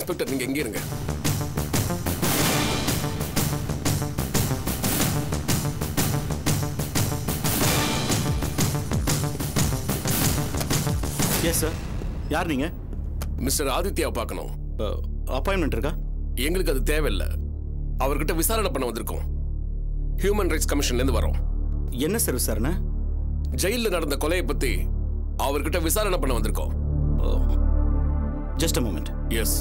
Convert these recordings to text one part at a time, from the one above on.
Inspector நீங்க எங்க இருங்க எஸ் சார் யார் நீங்கள் மிஸ்டர் ஆதித்யாவை பார்க்கணும் அப்பாயின்மெண்ட் இருக்கா எங்களுக்கு அது தேவையில்லை அவர்கிட்ட விசாரணை பண்ண வந்திருக்கோம் ஹியூமன் ரைட்ஸ் கமிஷன்ல இருந்து வரோம் என்ன சார் விசாரணை ஜெயில்ல நடந்த கொலையை பத்தி அவர்கிட்ட விசாரணை பண்ண வந்திருக்கோம் just a moment yes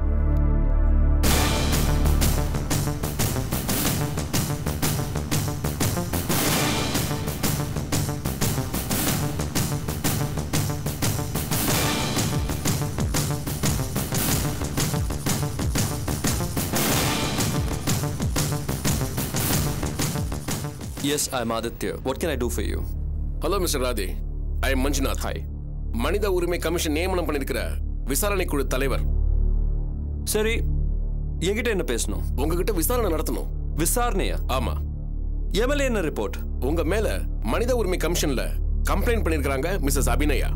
Yes, I'm Aditya. What can I do for you? Hello mister Radhe I am Manjunath Hi. மனித உரிமை கமிஷன் நியமனம் பண்ணிருக்கிற விசாரணை குழு தலைவர் சரி என்கிட்ட என்ன பேசணும் உங்ககிட்ட விசாரணை நடத்தணும் விசாரணையா ஆமா எம்எல்ஏ என்ன ரிப்போர்ட் உங்க மேல மனித உரிமை கமிஷன்ல கம்ப்ளைண்ட் பண்ணிருக்காங்க மிஸ்ஸஸ் அபிநயா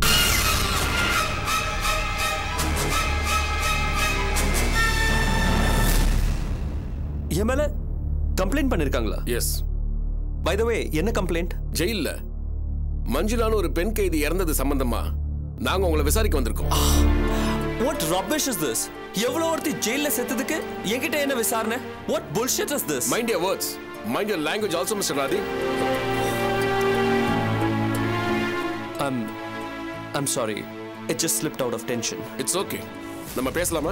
என் மேல கம்ப்ளைண்ட் பண்ணிருக்காங்களா எஸ் பை த வே என்ன கம்ப்ளைண்ட் ஜெயில்ல மஞ்சுளான்னு ஒரு பெண் கைதி இறந்தது சம்பந்தமா நாங்க உங்களை விசாரிக்க வந்திருக்கோம் வாட் ரபிஷ் இஸ் திஸ் எவ்வளவு ஒருத்தி ஜெயில செத்ததுக்கு என்கிட்ட என்ன விசாரணை what bullshit is this mind your words mind your language also mister Radhi I'm I'm sorry it just slipped out of tension it's okay நம்ம பேசலாமா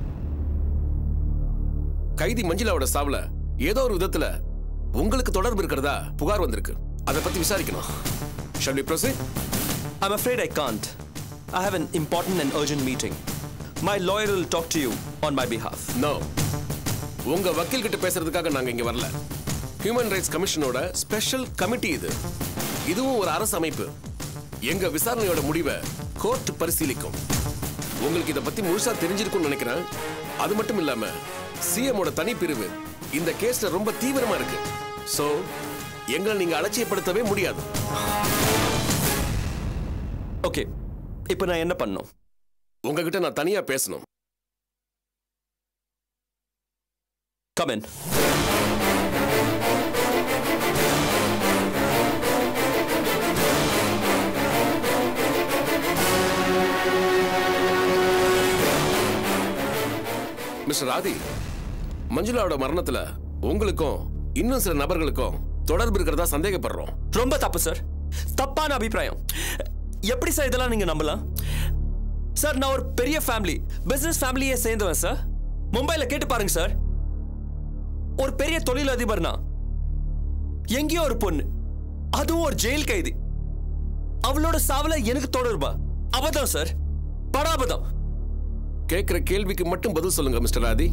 கைதி மஞ்சுளாவோட சாவுல ஏதோ ஒரு விதத்துல உங்களுக்கு தொடர்பு இருக்கிறதா புகார் வந்திருக்கு அதை பத்தி விசாரிக்கணும் shall we proceed I'm afraid I can't. I have an important and urgent meeting. My lawyer will talk to you on my behalf. நோ உங்க வக்கீல் கிட்ட பேசுறதுக்காக நாங்க இங்க வரல ஹியூமன் ரைட்ஸ் கமிஷனோட ஸ்பெஷல் கமிட்டி இது இதுவும் ஒரு அரசு அமைப்பு எங்க விசாரணையோட முடிவை கோர்ட் பரிசீலிக்கும் உங்களுக்கு இத பத்தி முழுசா தெரிஞ்சிருக்கும்னு நினைக்கிறேன் அது மட்டும் இல்லாம சிஎமோட தனி பிரிவு இந்த கேஸ்ல ரொம்ப தீவிரமா இருக்கு சோ எங்களை நீங்க அலட்சியப்படுத்தவே முடியாது ஓகே இப்போ நான் என்ன பண்ணணும் உங்ககிட்ட நான் தனியா பேசணும் கம் இன் மிஸ்டர் ராதி மஞ்சுளாவோட மரணத்துல உங்களுக்கும் இன்னும் சில நபர்களுக்கும் தொடர்பு இருக்கிறதா சந்தேகப்படுறோம் ரொம்ப தப்பு சார் தப்பான அபிப்பிராயம் எப்படி சார் இதெல்லாம் நீங்க நம்பலாம் சார் நான் ஒரு பெரிய ஃபேமிலி பிசினஸ் ஃபேமிலியே சேர்ந்தவன் சார் மும்பைல கேட்டு பாருங்க சார் ஒரு பெரிய தொழில் அதிபர்னா எங்கேயோ ஒரு பொண்ணு அதுவும் ஒரு ஜெயில் கைதி அவளோட சாவுல எனக்கு தொடர்பா அபதம் சார் படாபதம் கேட்கிற கேள்விக்கு மட்டும் பதில் சொல்லுங்க மிஸ்டர் ராதி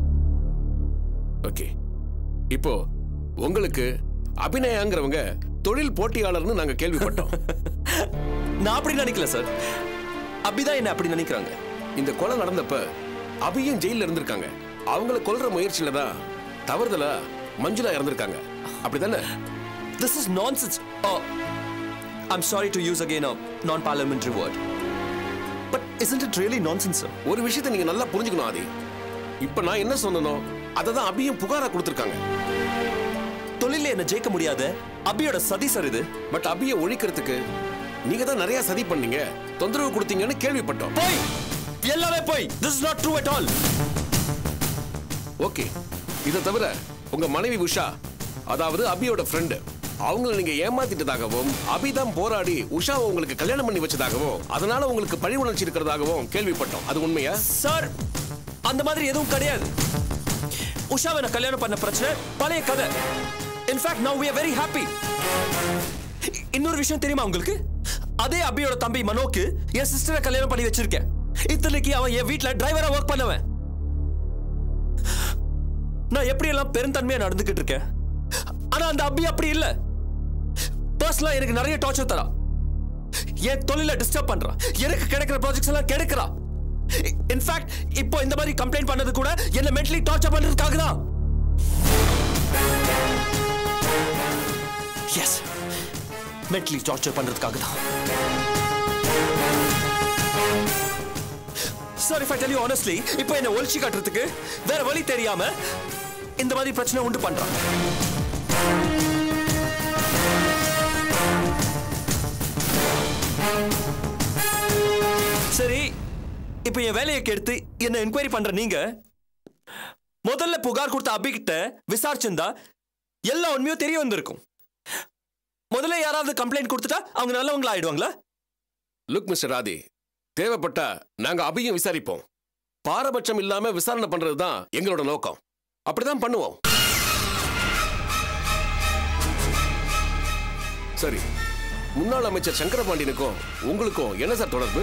ஓகே இப்போ உங்களுக்கு அபிநயாங்கிறவங்க தொழில் போட்டியாளர்னு நாங்க கேள்விப்பட்டோம் நான் அப்படி நினைக்கல சார் அபிதான் என்ன அப்படி நினைக்கிறாங்க இந்த கொலை நடந்தப்ப அபியும் ஜெயில இருந்திருக்காங்க அவங்கள கொல்ற முயற்சியில தான் தவறுதலா மஞ்சுளா இறந்திருக்காங்க அப்படிதானே This is nonsense. Oh, I'm sorry to use again a non-parliamentary word. But isn't it really nonsense, sir? ஒரு விஷயத்தை நீங்க நல்லா புரிஞ்சுக்கணும் ஆதி இப்ப நான் என்ன சொன்னனோ அதை தான் அபியும் புகாரா கொடுத்திருக்காங்க தொழில என்ன ஜெயிக்க முடியாத அபியோட சதி சார் இது பட் அபியை ஒழிக்கிறதுக்கு நீங்க தான் நிறைய சதி பண்ணீங்க தொந்தரவு கொடுத்தீங்கன்னு கேள்விப்பட்டோம் போய் எல்லாமே போய் this is not true at all okay இதை தவிர உங்க மனைவி உஷா அதாவது அபியோட ஃப்ரெண்டு அவங்கள நீங்க ஏமாத்திட்டதாகவும் அபி தான் போராடி உஷாவை உங்களுக்கு கல்யாணம் பண்ணி வச்சதாகவும் அதனால உங்களுக்கு பழி உணர்ச்சி இருக்கிறதாகவும் கேள்விப்பட்டோம் அது உண்மையா சார் அந்த மாதிரி எதுவும் கிடையாது உஷாவை நான் கல்யாணம் பண்ண பிரச்சனை பழைய கதை in fact now we are very happy இன்னொரு விஷயம் தெரியுமா உங்களுக்கு அதே அபியோட தம்பி மனோக்கு என் சிஸ்டரை கல்யாணம் பண்ணி வச்சிருக்கேன் இத்தனைக்கு அவன் என் வீட்ல டிரைவரா ஒர்க் பண்ணவன் நான் எப்படி எல்லாம் பெருந்தன்மையா நடந்துகிட்டு இருக்கேன் ஆனா அந்த அபி அப்படி இல்ல பர்சனலா எனக்கு நிறைய டார்ச்சர் தரா என் தொழில டிஸ்டர்ப் பண்றான் எனக்கு கிடைக்கிற ப்ராஜெக்ட்ஸ் எல்லாம் கெடுக்கிறா இன்ஃபேக்ட் இப்போ இந்த மாதிரி கம்ப்ளைண்ட் பண்ணது கூட என்ன மென்டலி டார்ச்சர் பண்றதுக்காக தான் எஸ் மென்டலி டார்ச்சர் பண்றதுக்காக தான் sir if I tell you honestly இப்போ என்ன ஒழிச்சு காட்டுறதுக்கு வேற வழி தெரியாம இந்த மாதிரி பிரச்சனை உண்டு பண்றான் சரி இப்போ என் வேலையை கெடுத்து என்ன என்கொயரி பண்ற நீங்க முதல்ல புகார் கொடுத்த அபி கிட்ட விசாரிச்சிருந்தா எல்லா உண்மையும் தெரிய வந்திருக்கும் முதல்ல யாராவது கம்ப்ளைண்ட் கொடுத்துட்டா அவங்க நல்லவங்களா ஆயிடுவாங்களா லுக் மிஸ்டர் ராதி தேவைப்பட்டா நாங்க அபியும் விசாரிப்போம் பாரபட்சம் இல்லாம விசாரணை பண்றது தான் எங்களோட நோக்கம் அப்படிதான் பண்ணுவோம் சரி முன்னாள் அமைச்சர் சங்கரபாண்டியனுக்கும் உங்களுக்கும் என்ன சார் தொடர்பு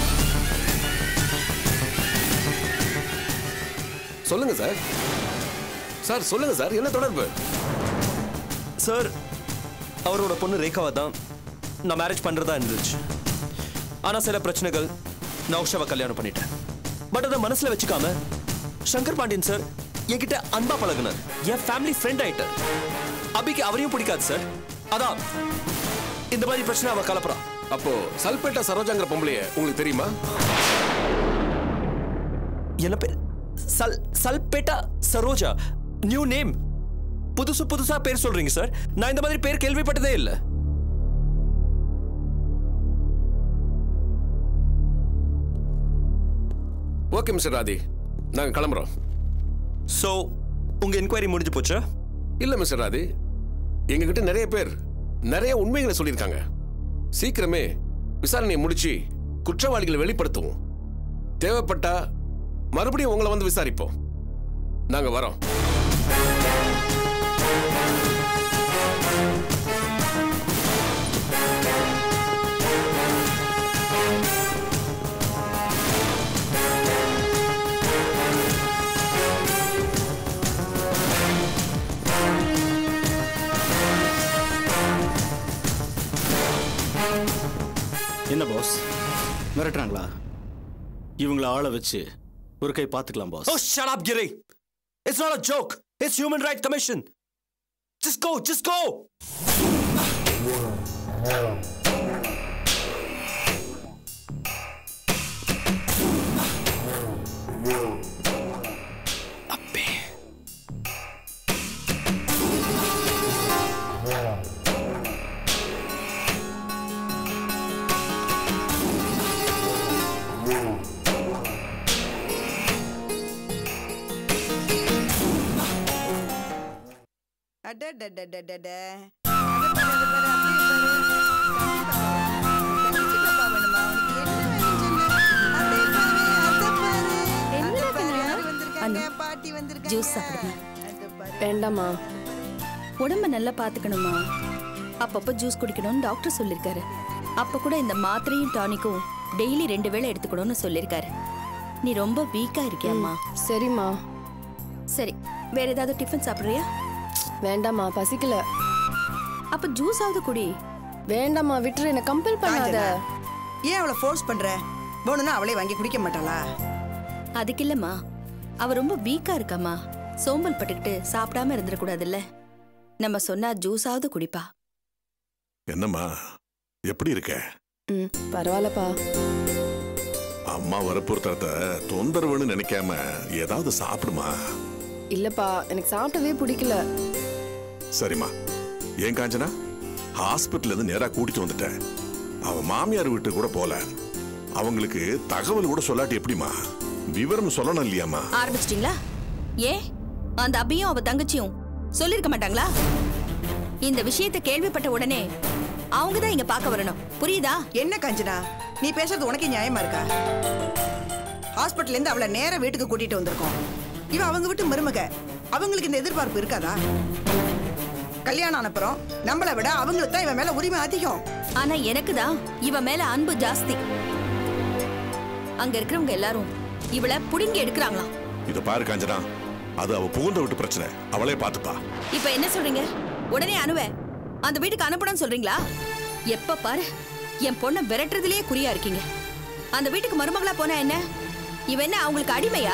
சொல்லுங்க சார் சார் சொல்லுங்க சார் என்ன தொடர்பு சார் அவரோட பொண்ணு ரேகாவை தான் நான் மேரேஜ் பண்றதா இருந்துச்சு ஆனா சில பிரச்சனைகள் நான் உஷாவை கல்யாணம் பண்ணிட்டேன் பட் அதை மனசுல வச்சுக்காம சங்கர் பாண்டியன் சார் என்கிட்ட அன்பா பழகுனார் என் ஃபேமிலி ஃப்ரெண்ட் ஆயிட்டார் அபிக்கு அவரையும் பிடிக்காது சார் அதான் இந்த மாதிரி பிரச்சனை அவ கலப்புறா அப்போ சல்பேட்டா சரோஜாங்கிற பொம்பளைய உங்களுக்கு தெரியுமா என்ன பேர் சல் சல்பேட்டா சரோஜா நியூ நேம் புதுசு புதுசா பேர் சொல்றீங்க சார் நான் இந்த மாதிரி பேர் கேள்விப்பட்டதே இல்லை ஓகே மிஸ்டர் ராதி நாங்க கிளம்புறோம் ஸோ உங்க என்கொயரி முடிஞ்சு போச்சா இல்ல மிஸ்டர் ராதி எங்ககிட்ட நிறைய பேர் நிறைய உண்மைகளை சொல்லியிருக்காங்க சீக்கிரமே விசாரணையை முடிச்சு குற்றவாளிகளை வெளிப்படுத்துவோம் தேவைப்பட்டா மறுபடியும் உங்களை வந்து விசாரிப்போம் நாங்க வரோம் என்ன பாஸ் மிரட்டுறாங்களா இவங்கள ஆளை வச்சு ஒரு கை பார்த்துக்கலாம் boss Oh, shut up, Giri! It's not a joke. It's Human Rights Commission. Just go, just go. அப்பே. அடடடடடட. அத பாரு, அத பாரு, அப்படியே பாரு. கண்டிப்பா. தங்கச்சி பாப்பா வேணுமா? உனக்கு என்ன வேணும்னு சொல்லு. அப்படியே பாரு, அத பாரு. என்ன அத பாரு, கண்ணா? யாரு வந்திருக்காங்க? அனு, பாட்டி வந்திருக்காங்க. ஜூஸ் சாப்பிடுங்க. அத பாரு. வேண்டாமா உடம்ப நல்லா பாத்துக்கணுமா அப்பப்போ ஜூஸ் குடிக்கணும்னு டாக்டர் சொல்லிருக்காரு அப்ப கூட இந்த மாத்திரையும் டானிக்கும் டெய்லி ரெண்டு வேளை எடுத்துக்கணும்னு சொல்லிருக்காரு நீ ரொம்ப வீக்கா இருக்கியாம்மா சரிம்மா சரி வேற ஏதாவது டிஃபன் சாப்பிடுறியா வேண்டாம்மா பசிக்கல அப்ப ஜூஸ் ஆவது குடி வேண்டாம்மா விட்டுரு என்ன கம்பல் பண்ணாத காஞ்சனா, ஏன் அவளை ஃபோர்ஸ் பண்ற வேணும்னா அவளே வாங்கி குடிக்க மாட்டாளா அதுக்கு இல்லம்மா அவ ரொம்ப வீக்கா இருக்காம்மா சோம்பல் பட்டுக்கிட்டு சாப்பிடாம இருந்துடக்கூடாதுல்ல நம்ம சொன்னா ஜூஸாவது குடிப்பா என்னம்மா எப்படி இருக்க ம் பரவாயில்லப்பா அம்மா வரப்பொறுத்தரத்த தொந்தரவுன்னு நினைக்காம ஏதாவது சாப்பிடுமா இல்லப்பா எனக்கு சாப்பிட்டவே பிடிக்கல சரிம்மா ஏன் காஞ்சனா ஹாஸ்பிட்டல்ல இருந்து நேரா கூட்டிட்டு வந்துட்டேன் அவன் மாமியார் வீட்டு கூட போல அவங்களுக்கு தகவல் கூட சொல்லாட்டி எப்படிம்மா விவரம் சொல்லணும் இல்லையாம்மா ஆரம்பிச்சிட்டீங்களா ஏன் அந்த அபியும் அவ தங்கச்சியும் சொல்லிருக்க மாட்டாங்களா இந்த விஷயத்தை கேள்விப்பட்ட உடனே அவங்க தான் இங்க பார்க்க வரணும் புரியுதா என்ன காஞ்சனா நீ பேசுறது உனக்கு நியாயமா இருக்கா ஹாஸ்பிட்டல்ல இருந்து அவளை நேரா வீட்டுக்கு கூட்டிட்டு வந்திருக்கோம் இவ அவங்க வீட்டு மருமக அவங்களுக்கு இந்த எதிர்பார்ப்பு இருக்காதா கல்யாணம் ஆனப்புறம் நம்மளை விட அவங்களுக்கு தான் இவன் மேல உரிமை அதிகம் ஆனா எனக்கு தான் இவ மேல அன்பு ஜாஸ்தி அங்க இருக்கிறவங்க எல்லாரும் இவளை புடுங்கி எடுக்கிறாங்களாம் இத பாரு காஞ்சனா அது அவ புகுந்த வீட்டு பிரச்சனை அவளே பாத்துப்பா இப்ப என்ன சொல்றீங்க உடனே அனுவ அந்த வீட்டுக்கு அனுப்பணும்னு சொல்றீங்களா எப்ப பாரு என் பொண்ணை விரட்டுறதுலயே குறியா இருக்கீங்க அந்த வீட்டுக்கு மருமகளா போனா என்ன இவ என்ன அவங்களுக்கு அடிமையா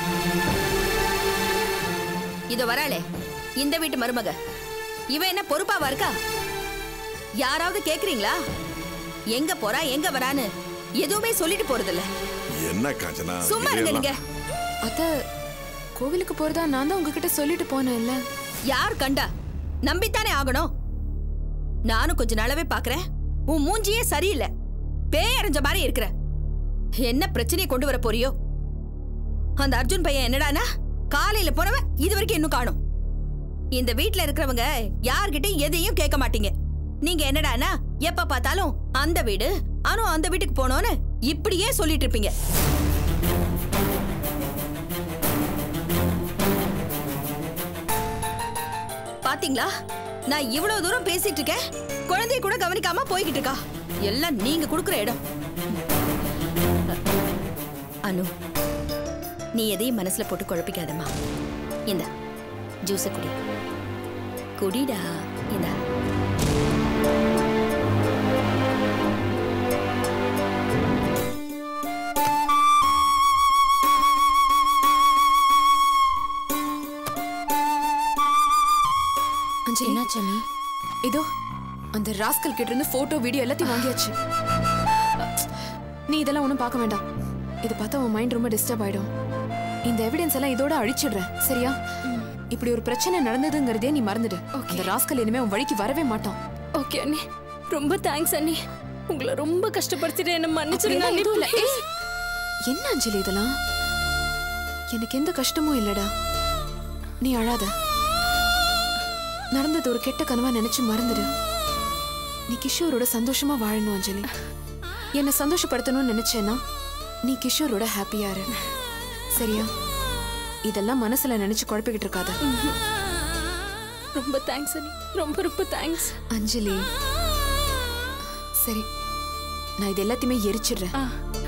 இதோ வராளே இந்த வீட்டு மருமக இவ என்ன பொறுப்பாவா இருக்கா யாராவது கேக்குறீங்களா எங்க போறா எங்க வரான்னு எதுவுமே சொல்லிட்டு போறதில்ல என்ன காஞ்சனா சும்மா இருங்க இதையெல்லாம்- நீங்க அத்த கோவிலுக்கு போறதா நான் தான் உங்ககிட்ட சொல்லிட்டு போனேன்ல யார் கண்டா நம்பித்தானே ஆகணும் நானும் கொஞ்ச நாளாவே பாக்குறேன் உன் மூஞ்சியே சரியில்லை பேய் அரைஞ்ச மாதிரி இருக்கிற என்ன பிரச்சனையை கொண்டு வர போறியோ அந்த அர்ஜுன் பையன் என்னடானா காலையில போனவன் இது வரைக்கும் இன்னும் காணும் இந்த வீட்ல இருக்கிறவங்க யார்கிட்டயும் எதையும் கேட்க மாட்டீங்க நீங்க என்னடானா எப்ப பார்த்தாலும் அந்த வீடு அனு அந்த வீட்டுக்கு போனோன்னு இப்படியே சொல்லிட்டு இருப்பீங்க பாத்தீங்களா நான் இவ்வளவு தூரம் பேசிட்டு இருக்கேன் குழந்தைய கூட கவனிக்காம போய்கிட்டு இருக்கா எல்லாம் நீங்க கொடுக்குற இடம் அனு நீ எதையும் மனசுல போட்டு குழப்பிக்காதம்மா இந்த ஜூஸ குடி குடிடா இந்த அஞ்சலி என்னாச்சு அண்ணி இதோ அந்த ராஸ்கல் கிட்ட இருந்து போட்டோ வீடியோ எல்லாத்தையும் வாங்கியாச்சு நீ இதெல்லாம் ஒண்ணும் பார்க்க வேண்டாம் இதை பார்த்தா உன் மைண்ட் ரொம்ப டிஸ்டர்ப் ஆயிடும் இந்த எவிடன்ஸ் எல்லாம் இதோட அழிச்சிடுறேன் சரியா இப்படி ஒரு பிரச்சனை நடந்ததுங்கிறதே நீ மறந்துடு அந்த ராஸ்கல் இனிமே உன் வழிக்கு வரவே மாட்டான் ஓகே அண்ணி ரொம்ப தேங்க்ஸ் அண்ணி உங்களை ரொம்ப கஷ்டப்படுத்திட்டு என்ன மன்னிச்சிருங்க அப்படியெல்லாம் அண்ணி எதுவும் இல்ல. please. ஏய், என்ன அஞ்சலி இதெல்லாம் எனக்கு எந்த கஷ்டமும் இல்லடா நீ அழாத நடந்தது ஒரு கெட்ட கனவா நினைச்சு மறந்துடு நீ கிஷோரோட சந்தோஷமா வாழணும் அஞ்சலி என்னை சந்தோஷப்படுத்தணும்னு நினைச்சேன்னா நீ கிஷோரோட ஹாப்பியா இரு சரியா இதெல்லாம் மனசுல நினைச்சு குழப்பிக்கிட்டு இருக்காத ரொம்ப தேங்க்ஸ் அண்ணி ரொம்ப ரொம்ப தேங்க்ஸ் அஞ்சலி சரி நான் இது எல்லாத்தையுமே எரிச்சிடுறேன்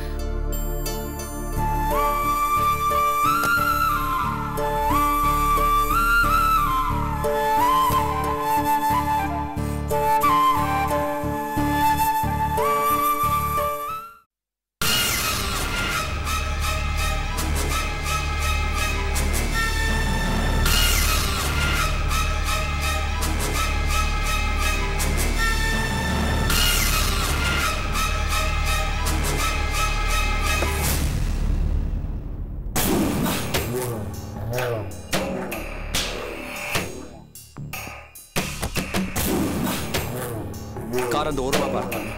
கார் அந்த ஓரமா பார்க் பண்ணு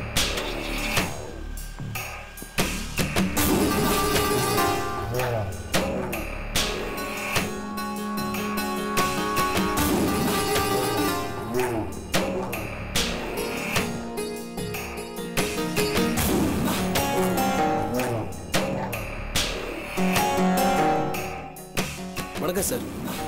வணக்கம் சார்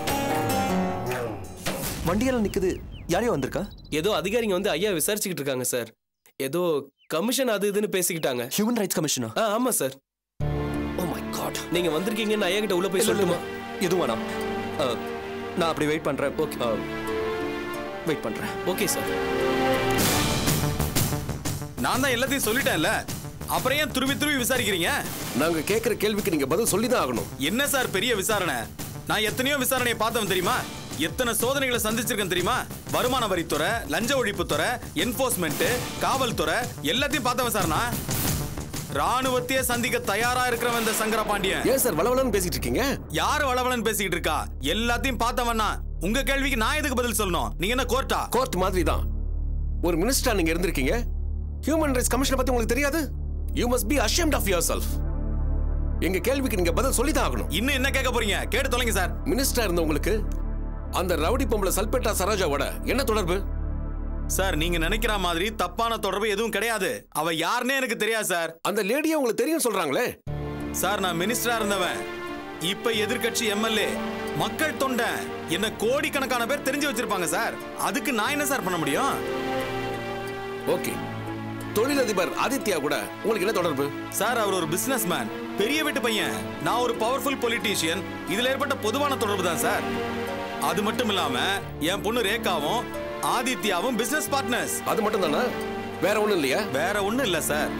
வண்டியெல்லாம் நிக்குது யாரையும் வந்திருக்கா ஏதோ அதிகாரிங்க வந்து ஐயா விசாரிச்சுக்கிட்டு இருக்காங்க சார் ஏதோ கமிஷன் அது இதுன்னு பேசிக்கிட்டாங்க ஹியூமன் ரைட்ஸ் கமிஷனா ஆ ஆமா சார் ஓ மை காட் நீங்க வந்திருக்கீங்கன்னு ஐயா கிட்ட உள்ள போய் சொல்லணுமா எதுவும் வேணாம் அஹ், நான் அப்படி வெயிட் பண்றேன் ஓகே வெயிட் பண்றேன் ஓகே சார் நான் தான் எல்லாத்தையும் சொல்லிட்டேன்ல அப்புறம் ஏன் துருவி துருவி விசாரிக்கிறீங்க நாங்க கேக்குற கேள்விக்கு நீங்க பதில் சொல்லி தான் ஆகணும் என்ன சார் பெரிய விசாரணை நான் எத்தனையோ விசாரணையை பார்த்தவன் தெரியுமா எத்தனை சோதனைகளை சந்திச்சிருக்கேன் தெரியுமா வருமான வரித்துறை லஞ்ச ஒழிப்புத்துறை என்போர்ஸ்மெண்ட் காவல்துறை எல்லாத்தையும் பார்த்தவன் சார் நான் ராணுவத்தையே சந்திக்க தயாரா இருக்கிறவன் இந்த சங்கர பாண்டியன் ஏன் சார் வளவலன்னு பேசிட்டு இருக்கீங்க யாரு வளவலன்னு பேசிக்கிட்டு இருக்கா எல்லாத்தையும் பார்த்தவன் நான் உங்க கேள்விக்கு நான் எதுக்கு பதில் சொல்லணும் நீங்க என்ன கோர்ட்டா கோர்ட் மாதிரி தான் ஒரு மினிஸ்டரா நீங்க இருந்திருக்கீங்க ஹியூமன் ரைட்ஸ் கமிஷனை பத்தி உங்களுக்கு தெரியாது you must be ashamed of yourself எங்க கேள்விக்கு நீங்க பதில் சொல்லி தான் ஆகணும் இன்னும் என்ன கேட்க போறீங்க கேட்டு தொலைங்க சார் மினிஸ்டரா இருந்த உங்களுக்கு அந்த ரவுடி பொம்பளை சல்பேட்டா சரோஜாவோட என்ன தொடர்பு சார் நீங்க நினைக்கிற மாதிரி தப்பான தொடர்பு எதுவும் கிடையாது அவ யாருன்னே எனக்கு தெரியாது சார் அந்த லேடியை உங்களுக்கு தெரியும் சொல்றாங்களே சார் நான் மினிஸ்டரா இருந்தவன் இப்ப எதிர்க்கட்சி எம்எல்ஏ மக்கள் தொண்டன் என்ன கோடிக்கணக்கான பேர் தெரிஞ்சு வச்சிருப்பாங்க சார் அதுக்கு நான் என்ன சார் பண்ண முடியும் ஓகே தொழிலதிபர் ஆதித்யா கூட உங்களுக்கு என்ன தொடர்பு சார் அவர் ஒரு பிசினஸ் மேன் பெரிய வீட்டு பையன் நான் ஒரு பவர்ஃபுல் பொலிட்டீஷியன் இதுல ஏற்பட்ட பொதுவான தொடர்பு தான் சார் அது மட்டும் இல்லாம என் பொண்ணு ரேகாவும் ஆதித்யாவும் பிசினஸ் பார்ட்னர்ஸ் அது மட்டும் தானே வேற ஒண்ணும் இல்லையா வேற ஒண்ணும் இல்ல சார்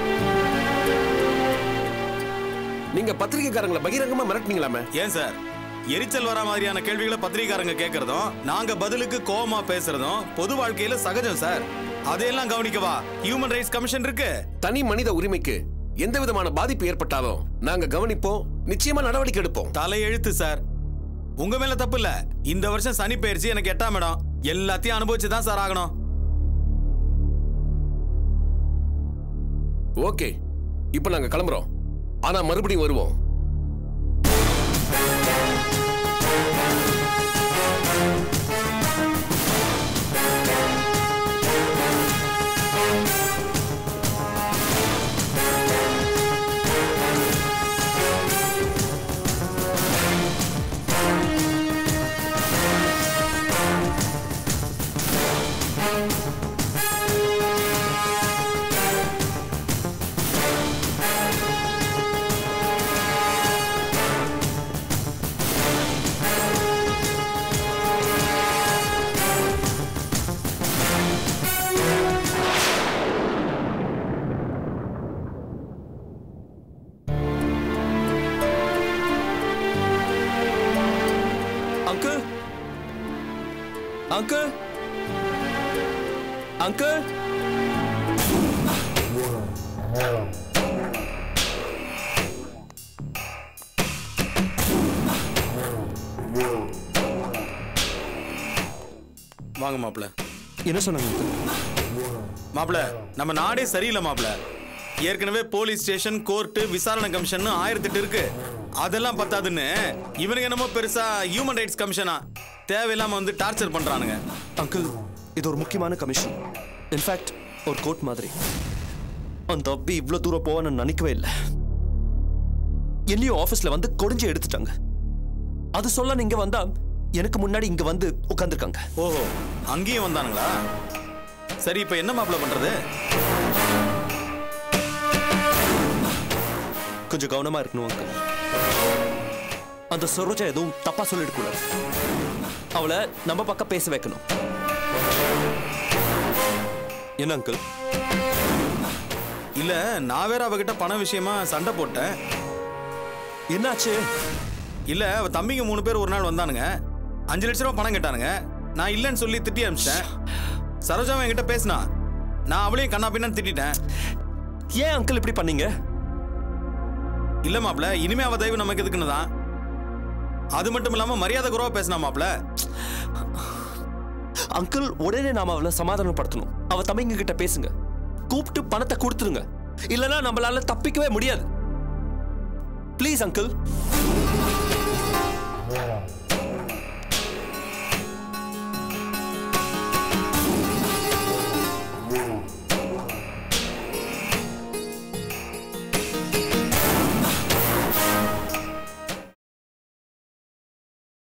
நீங்க பத்திரிகைக்காரங்களை பகிரங்கமா மிரட்டினீங்களாமே ஏன் சார் எரிச்சல் வர மாதிரியான கேள்விகளை பத்திரிகாரங்க கேட்கறதும் நாங்க பதிலுக்கு கோவமா பேசுறதும் பொது வாழ்க்கையில சகஜம் சார் அதையெல்லாம் கவனிக்கவா ஹியூமன் ரைட்ஸ் கமிஷன் இருக்கு தனி மனித உரிமைக்கு எந்த விதமான பாதிப்பு ஏற்பட்டாலும் நாங்க கவனிப்போம் நிச்சயமா நடவடிக்கை எடுப்போம் தலையெழுத்து சார் உங்க மேல தப்பு இல்ல இந்த வருஷம் சனி பயிற்சி எனக்கு எட்டாம் இடம் எல்லாத்தையும் அனுபவிச்சு தான் சார் ஆகணும் ஓகே இப்போ நாங்க கிளம்புறோம் ஆனா மறுபடியும் வருவோம் அங்கிள் அங்கிள் அங்கிள் வாங்க மாப்பிள்ள என்ன சொன்னாங்க uncle? மாப்பிள்ள நம்ம நாடே சரியில்லை மாப்பிள்ள ஏற்கனவே போலீஸ் ஸ்டேஷன் கோர்ட்டு விசாரணை கமிஷன் ஆயிரத்தெட்டு இருக்கு அதெல்லாம் பத்தாதுன்னு இவனுங்க என்னமோ பெருசா ஹியூமன் ரைட்ஸ் கமிஷனா தேவையில்லாம வந்து டார்ச்சர் பண்றானுங்க அங்கிள் இது ஒரு முக்கியமான கமிஷன் இன்ஃபேக்ட் ஒரு கோர்ட் மாதிரி அந்த அப்பி இவ்வளோ தூரம் போவான்னு நினைக்கவே இல்லை என்னையும் ஆஃபீஸில் வந்து கொடிஞ்சு எடுத்துட்டாங்க அது சொல்ல நீங்க வந்தா எனக்கு முன்னாடி இங்க வந்து உட்காந்துருக்காங்க ஓஹோ அங்கேயும் வந்தானுங்களா சரி இப்ப என்ன மாப்பிள்ள பண்றது கொஞ்சம் கவனமா இருக்கணும் அங்கிள் அந்த சரோஜா எதுவும் தப்பா சொல்லிடக்கூடாது அவளை நம்ம பக்கம் பேச வைக்கணும் என்ன அங்கிள் இல்ல நான் வேற அவகிட்ட பண விஷயமா சண்டை போட்டேன் என்னாச்சு இல்ல அவ தம்பிங்க மூணு பேர் ஒரு நாள் வந்தானுங்க அஞ்சு லட்ச ரூபா பணம் கேட்டானுங்க நான் இல்லைன்னு சொல்லி திட்டி அனுப்பிச்சிட்டேன் சரோஜாவும் என்கிட்ட பேசினா நான் அவளையும் கண்ணா பின்னான்னு திட்டிட்டேன் ஏன் அங்கிள் இப்படி பண்ணீங்க இல்ல மாப்ள இனிமே அவ தயவு நமக்கு எதுக்குன்னு தான் அது மட்டும் இல்லாம மரியாதை குறவா பேசினா மாப்ள அங்கிள் உடனே நாம அவளை சமாதானப்படுத்தணும் அவ தம்பிங்க கிட்ட பேசுங்க கூப்பிட்டு பணத்தை கொடுத்துருங்க இல்லனா நம்மளால தப்பிக்கவே முடியாது ப்ளீஸ் அங்கிள்